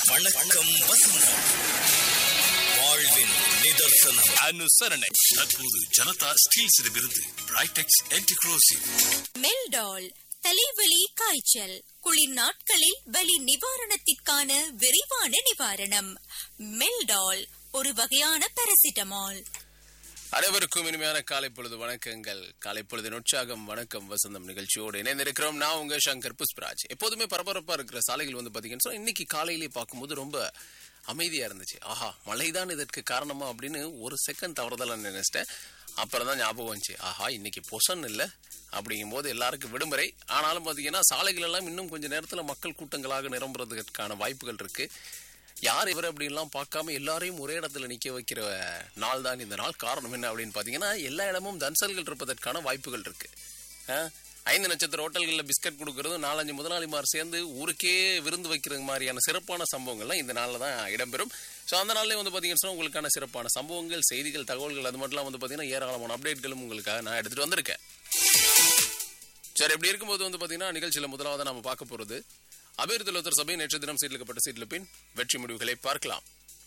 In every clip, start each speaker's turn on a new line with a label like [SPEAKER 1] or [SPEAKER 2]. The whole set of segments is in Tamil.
[SPEAKER 1] வணக்கம் வசந்தம் வாழ்வின் நிதர்சனம்
[SPEAKER 2] அனுசரணை தற்போது ஜனதா ஸ்டீல்ஸிடமிருந்து பிரைடெக்ஸ் என்டிக்ரோசிவ்
[SPEAKER 3] மெல்டால் தலைவலி காய்ச்சல் குளிர் நாட்களில் வலி நிவாரணத்திற்கான விரைவான நிவாரணம் மெல்டால் ஒரு வகையான பாராசிட்டமால்
[SPEAKER 4] அனைவருக்கும் இனிமையான காலை பொழுது வணக்கங்கள் காலை பொழுதின் உற்சாகம் வணக்கம் வசந்தம் நிகழ்ச்சியோடு இணைந்திருக்கிறோம் நான் உங்க சங்கர் புஷ்பராஜ் எப்போதுமே பரபரப்பா இருக்கிற சாலைகள் வந்து பாத்தீங்கன்னா சொன்னா, இன்னைக்கு காலையிலேயே பார்க்கும்போது ரொம்ப அமைதியா இருந்துச்சு ஆஹா மழைதான் இதற்கு காரணமா அப்படின்னு ஒரு செகண்ட் தவறுதலா நினைச்சிட்டேன் அப்புறம் தான் ஞாபகம் வந்துச்சு ஆஹா இன்னைக்கு பொசன் இல்ல அப்படிங்கும் போது எல்லாருக்கும் விடுமுறை ஆனாலும் பாத்தீங்கன்னா சாலைகள் எல்லாம் இன்னும் கொஞ்ச நேரத்துல மக்கள் கூட்டங்களாக நிரம்புறதுக்கான வாய்ப்புகள் இருக்கு யார் இவர் அப்படின்லாம் பார்க்காம எல்லாரையும் ஒரே இடத்துல நிக்க வைக்கிற நாள் தான் இந்த நாள் காரணம் என்ன அப்படின்னு பாத்தீங்கன்னா எல்லா இடமும் தன்சல்கள் இருப்பதற்கான வாய்ப்புகள் இருக்கு ஆ? ஐந்து நட்சத்திர ஹோட்டல்களில் பிஸ்கட் கொடுக்கறதும் நாலஞ்சு முதலாளிமார் சேர்ந்து ஊருக்கே விருந்து வைக்கிறது மாதிரியான சிறப்பான சம்பவங்கள்லாம் இந்த நாளில் தான் இடம்பெறும் ஸோ அந்த நாள்லேயே வந்து பார்த்தீங்கன்னா சொன்னா உங்களுக்கான சிறப்பான சம்பவங்கள் செய்திகள் தகவல்கள் அது மட்டும் வந்து பார்த்தீங்கன்னா ஏராளமான அப்டேட்களும் உங்களுக்காக நான் எடுத்துட்டு வந்திருக்கேன் சரி இப்படி இருக்கும்போது வந்து பார்த்தீங்கன்னா நிகழ்ச்சியில் முதலாவது நம்ம பார்க்க போகிறது அபிவிருத்தி சபை நேற்று தினம் சீர்லிக்கப்பட்ட சீட்டில் பின் வெற்றி முடிவுகளை பார்க்கலாம்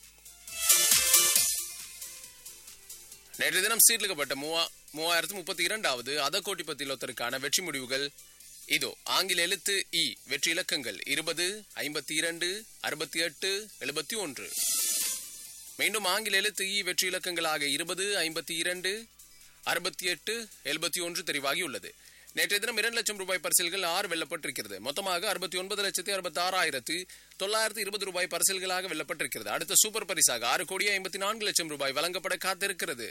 [SPEAKER 4] நேற்று தினம் சீர்லிக்கப்பட்ட மூவா மூவாயிரத்து முப்பத்தி இரண்டாவது அதக்கோட்டி பத்திலொத்தருக்கான வெற்றி முடிவுகள் இதோ ஆங்கில எழுத்து இ வெற்றி இலக்கங்கள் இருபது ஐம்பத்தி இரண்டு அறுபத்தி எட்டு எழுபத்தி ஒன்று மீண்டும் ஆங்கில எழுத்து இ வெற்றி இலக்கங்களாக இருபது ஐம்பத்தி இரண்டு அறுபத்தி எட்டு எழுபத்தி ஒன்று தெரிவாகியுள்ளது நேற்றைய தினம் இரண்டு லட்சம் ரூபாய் பரிசில்கள் ஆறு வெல்லப்பட்டிருக்கிறது மொத்தமாக அறுபத்தி ஒன்பது லட்சத்தி அறுபத்தி ஆறாயிரத்து தொள்ளாயிரத்து இருபது ரூபாய் பரிசில்களாக வெல்லப்பட்டிருக்கிறது அடுத்த சூப்பர் பரிசாக ஆறு கோடி ஐம்பத்தி நான்கு லட்சம் ரூபாய் வழங்கப்பட காத்திருக்கிறது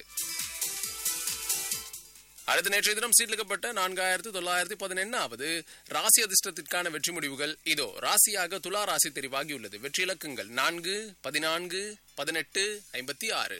[SPEAKER 4] அடுத்த நேற்றைய தினம் சீட்லிக்கப்பட்ட நான்காயிரத்து தொள்ளாயிரத்தி பதினெண்ணாவது ராசி அதிர்ஷ்டத்திற்கான வெற்றி முடிவுகள் இதோ ராசியாக துலா ராசி தெரிவாகியுள்ளது வெற்றி இலக்கங்கள் நான்கு பதினான்கு பதினெட்டு ஐம்பத்தி ஆறு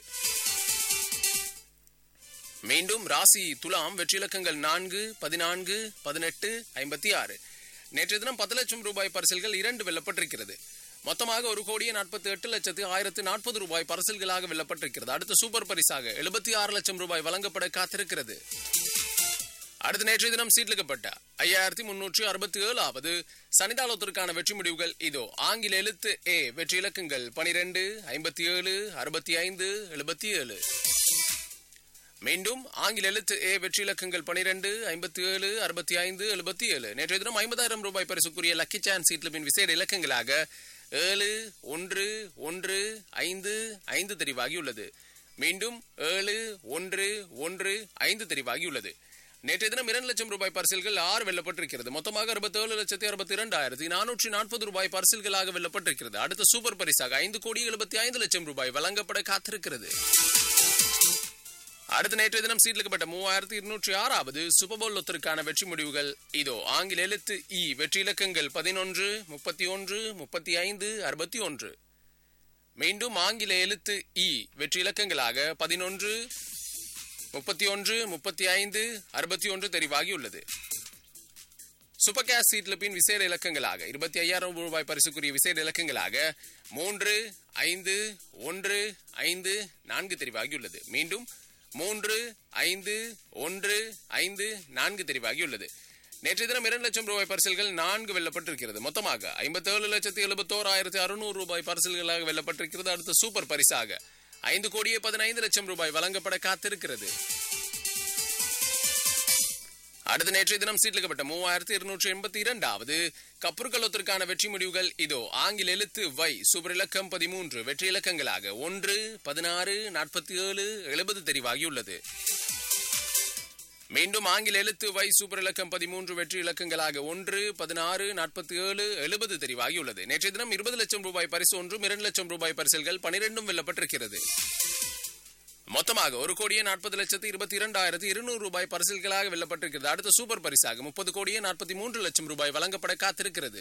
[SPEAKER 4] மீண்டும் ராசி துலாம் வெற்றி இலக்கங்கள் நான்கு பதினான்கு பதினெட்டு ஐம்பத்தி ஆறு நேற்றைய தினம் பத்து லட்சம் ரூபாய் பரிசல்கள் இரண்டு வெல்லப்பட்டிருக்கிறது மொத்தமாக ஒரு கோடியே நாற்பத்தி எட்டு லட்சத்து ஆயிரத்து நாற்பது ரூபாய் பரிசல்களாக வெல்லப்பட்டிருக்கிறது அடுத்த சூப்பர் பரிசாக எழுபத்தி ஆறு லட்சம் ரூபாய் வழங்கப்பட காத்திருக்கிறது அடுத்த நேற்றைய தினம் சீட்லிக்கப்பட்ட ஐயாயிரத்தி முன்னூற்றி அறுபத்தி ஏழாவது சனிதாளத்திற்கான வெற்றி முடிவுகள் இதோ ஆங்கில எழுத்து ஏ வெற்றி இலக்கங்கள் பனிரெண்டு ஐம்பத்தி ஏழு அறுபத்தி ஐந்து எழுபத்தி ஏழு மீண்டும் ஆங்கில எழுத்து ஏ வெற்றி இலக்கங்கள் பனிரெண்டு ஐம்பத்தி ஏழு அறுபத்தி ஐந்து எழுபத்தி ஏழு நேற்றைய தினம் ஐம்பதாயிரம் ரூபாய் பரிசுக்குரிய லக்கி சான்ஸ் சீட்லின் விசேட இலக்கங்களாக ஏழு ஒன்று ஒன்று ஐந்து ஐந்து தெரிவாகியுள்ளது மீண்டும் ஏழு ஒன்று ஒன்று ஐந்து தெரிவாகியுள்ளது நேற்றைய தினம் இரண்டு லட்சம் ரூபாய் பரிசில்கள் ஆறு வெல்லப்பட்டிருக்கிறது மொத்தமாக அறுபத்தேழு லட்சத்தி அறுபத்தி இரண்டாயிரத்தி நானூற்றி நாற்பது ரூபாய் பரிசில்களாக வெல்லப்பட்டிருக்கிறது அடுத்த சூப்பர் பரிசாக ஐந்து கோடி எழுபத்தி ஐந்து லட்சம் ரூபாய் வழங்கப்பட காத்திருக்கிறது அடுத்த நேற்றைய தினம் சீட்லிக்கப்பட்ட மூவாயிரத்தி இருநூற்றி ஆறாவது சூப்பர்போல் லொத்தருக்கான வெற்றி முடிவுகள் இதோ ஆங்கில எழுத்து இ வெற்றி இலக்கங்கள் பதினொன்று முப்பத்தி ஒன்று முப்பத்தி ஐந்து அறுபத்தி ஒன்று மீண்டும் ஆங்கில எழுத்து இ வெற்றி இலக்கங்களாக பதினொன்று முப்பத்தி ஒன்று முப்பத்தி ஐந்து அறுபத்தி ஒன்று தெரிவாகியுள்ளது சூப்பர் கேஸ் சீட்ல பின் விசேட இலக்கங்களாக இருபத்தி ஐயாயிரம் ரூபாய் பரிசுக்குரிய விசேட இலக்கங்களாக மூன்று ஐந்து ஒன்று ஐந்து நான்கு தெரிவாகியுள்ளது மீண்டும் மூன்று ஐந்து ஒன்று ஐந்து நான்கு தெரிவாகியுள்ளது நேற்றைய தினம் இரண்டு லட்சம் ரூபாய் பரிசல்கள் நான்கு வெல்லப்பட்டிருக்கிறது மொத்தமாக ஐம்பத்தேழு லட்சத்தி எழுபத்தோராயிரத்தி அறுநூறு ரூபாய் பரிசல்களாக வெல்லப்பட்டிருக்கிறது அடுத்த சூப்பர் பரிசாக ஐந்து கோடியே பதினைந்து லட்சம் ரூபாய் வழங்கப்பட காத்திருக்கிறது அடுத்த நேற்றைய தினம் சீட்லிக்கப்பட்ட மூவாயிரத்தி இருநூற்றி எண்பத்தி இரண்டாவது கப்புர்களத்திற்கான வெற்றி முடிவுகள் இதோ ஆங்கில எழுத்து வை சூப்பர் இலக்கம் பதிமூன்று வெற்றி இலக்கங்களாக ஒன்று பதினாறு நாற்பத்தி ஏழு எழுபது தெரிவாகியுள்ளது மீண்டும் ஆங்கில எழுத்து வை சூப்பர் இலக்கம் பதிமூன்று வெற்றி இலக்கங்களாக ஒன்று பதினாறு நாற்பத்தி ஏழு எழுபது தெரிவாகியுள்ளது நேற்றைய தினம் இருபது லட்சம் ரூபாய் பரிசு ஒன்றும் இரண்டு லட்சம் ரூபாய் பரிசில்கள் பனிரெண்டும் வெல்லப்பட்டிருக்கிறது மொத்தமாக ஒரு கோடியே நாற்பது லட்சத்து இருபத்தி இரண்டாயிரத்து இருநூறு ரூபாய் பரிசில்களாக வெல்லப்பட்டிருக்கிறது அடுத்த சூப்பர் பரிசாக முப்பது கோடியே நாற்பத்தி மூன்று லட்சம் ரூபாய் வழங்கப்பட காத்திருக்கிறது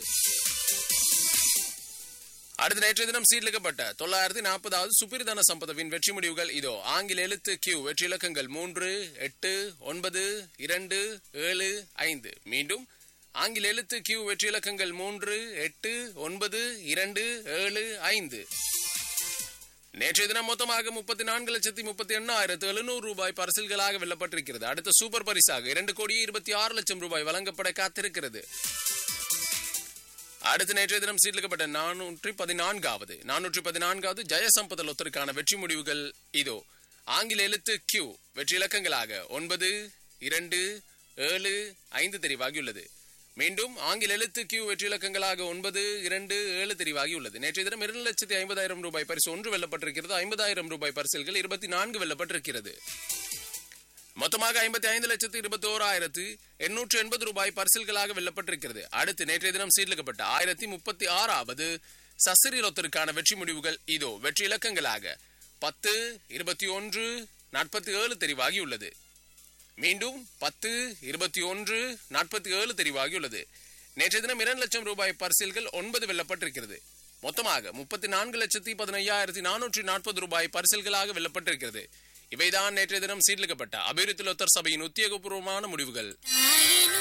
[SPEAKER 4] அடுத்த நேற்றைய தினம் சீர்லிக்கப்பட்ட தொள்ளாயிரத்தி நாற்பதாவது சுப்பிரதான சம்பதவின் வெற்றி முடிவுகள் இதோ ஆங்கில எழுத்து கியூ வெற்றி இலக்கங்கள் மூன்று எட்டு ஒன்பது இரண்டு ஏழு ஐந்து மீண்டும் ஆங்கில எழுத்து கியூ வெற்றி இலக்கங்கள் மூன்று எட்டு ஒன்பது இரண்டு ஏழு ஐந்து நேற்றைய தினம் மொத்தமாக முப்பத்தி நான்கு லட்சத்தி முப்பத்தி எண்ணாயிரத்து எழுநூறு ரூபாய் பரிசில்களாக வெல்லப்பட்டிருக்கிறது அடுத்த சூப்பர் பரிசாக இரண்டு கோடியே இருபத்தி ஆறு லட்சம் ரூபாய் வழங்கப்பட காத்திருக்கிறது அடுத்த நேற்றைய தினம் சீர்லிக்கப்பட்ட நானூற்றி பதினான்காவது நானூற்றி பதினான்காவது ஜெயசம்பத லொத்தருக்கான வெற்றி முடிவுகள் இதோ ஆங்கில எழுத்து கியூ வெற்றி இலக்கங்களாக ஒன்பது இரண்டு ஏழு ஐந்து தெரிவாகியுள்ளது மீண்டும் ஆங்கில எழுத்து கியூ வெற்றி இலக்கங்களாக ஒன்பது இரண்டு ஏழு தெரிவாகியுள்ளது நேற்றைய தினம் இரண்டு லட்சத்தி ஐம்பதாயிரம் ரூபாய் பரிசு ஒன்று வெல்லப்பட்டிருக்கிறது ஐம்பதாயிரம் ரூபாய் பரிசில்கள் இருபத்தி நான்கு வெல்லப்பட்டிருக்கிறது மொத்தமாக ஐம்பத்தி ஐந்து லட்சத்து இருபத்தி ஓராயிரத்து எண்ணூற்று எண்பது ரூபாய் பரிசில்களாக வெல்லப்பட்டிருக்கிறது அடுத்து நேற்றைய தினம் சீர்லிக்கப்பட்ட ஆயிரத்தி முப்பத்தி ஆறாவது சசிரிலொத்தருக்கான வெற்றி முடிவுகள் இதோ வெற்றி இலக்கங்களாக பத்து இருபத்தி ஒன்று நாற்பத்தி ஏழு தெரிவாகியுள்ளது மீண்டும் பத்து இருபத்தி ஒன்று நாற்பத்தி ஏழு தெரிவாகியுள்ளது நேற்றைய தினம் இரண்டு லட்சம் ரூபாய் பரிசில்கள் ஒன்பது வெல்லப்பட்டிருக்கிறது மொத்தமாக முப்பத்தி நான்கு லட்சத்தி பதினையாயிரத்தி நானூற்றி நாற்பது ரூபாய் பரிசில்களாக வெல்லப்பட்டிருக்கிறது இவைதான் நேற்றைய தினம் சீர்லிக்கப்பட்ட அபிவிருத்தி லொத்தர் சபையின் உத்தியோகபூர்வமான முடிவுகள்
[SPEAKER 3] ஆயினும்